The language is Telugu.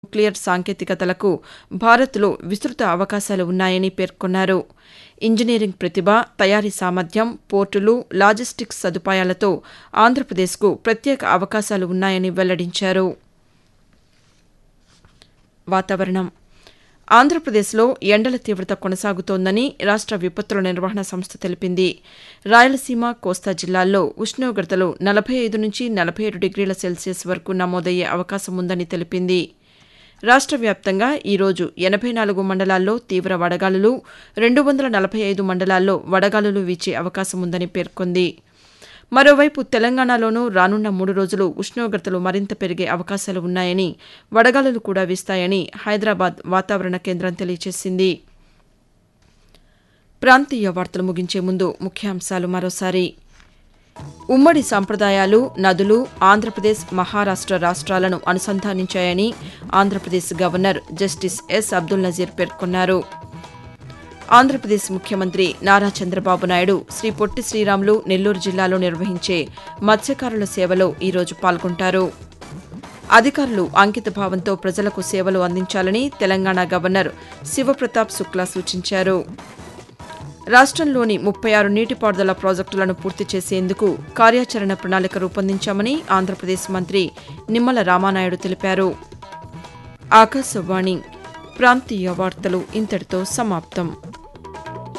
న్యూక్లియర్ సాంకేతికతలకు భారత్లో విస్తృత అవకాశాలు ఉన్నాయని పేర్కొన్నారు ఇంజనీరింగ్ ప్రతిభ తయారీ సామర్థ్యం పోర్టులు లాజిస్టిక్స్ సదుపాయాలతో ఆంధ్రప్రదేశ్కు ప్రత్యేక అవకాశాలు ఉన్నాయని వెల్లడించారు వాతావరణం ఆంధ్రప్రదేశ్లో ఎండల తీవ్రత కొనసాగుతోందని రాష్ట విపత్తుల నిర్వహణ సంస్థ తెలిపింది రాయలసీమ కోస్తా జిల్లాల్లో ఉష్ణోగ్రతలు నలభై ఐదు నుంచి నలభై ఏడు డిగ్రీల సెల్సియస్ వరకు నమోదయ్యే అవకాశం ఉందని తెలిపింది రాష్ట వ్యాప్తంగా ఈరోజు ఎనభై నాలుగు మండలాల్లో తీవ్ర వడగాలులు రెండు వందల నలభై ఐదు మండలాల్లో వడగాలులు వీచే అవకాశం ఉందని పేర్కొంది మరోవైపు తెలంగాణలోనూ రానున్న మూడు రోజులు ఉష్ణోగ్రతలు మరింత పెరిగే అవకాశాలు ఉన్నాయని వడగాలులు కూడా వీస్తాయని హైదరాబాద్ వాతావరణ కేంద్రం తెలియజేసింది ప్రాంతీయ వార్తలు ముగించే ముందు ముఖ్యాంశాలు మరోసారి ఉమ్మడి సంప్రదాయాలు నదులు ఆంధ్రప్రదేశ్ మహారాష్ట రాష్ట్రాలను అనుసంధానించాయని Andhra Pradesh governor justice S Abdul Nazeer పేర్కొన్నారు ఆంధ్రప్రదేశ్ ముఖ్యమంత్రి నారా చంద్రబాబు నాయుడు శ్రీ పొట్టి శ్రీరాములు నెల్లూరు జిల్లాలో నిర్వహించే మత్స్యకారుల సేవలో ఈరోజు పాల్గొంటారు అధికారులు అంకిత భావంతో ప్రజలకు సేవలు అందించాలని తెలంగాణ గవర్నర్ శివప్రతాప్ శుక్లా సూచించారు రాష్టంలోని ముప్పై ఆరు నీటిపారుదల ప్రాజెక్టులను పూర్తి చేసేందుకు కార్యాచరణ ప్రణాళిక రూపొందించామని ఆంధ్రప్రదేశ్ మంత్రి నిమ్మల రామానాయుడు తెలిపారు ఆకాశవాణి ప్రాంతీయ వార్తలు ఇంతటితో సమాప్తం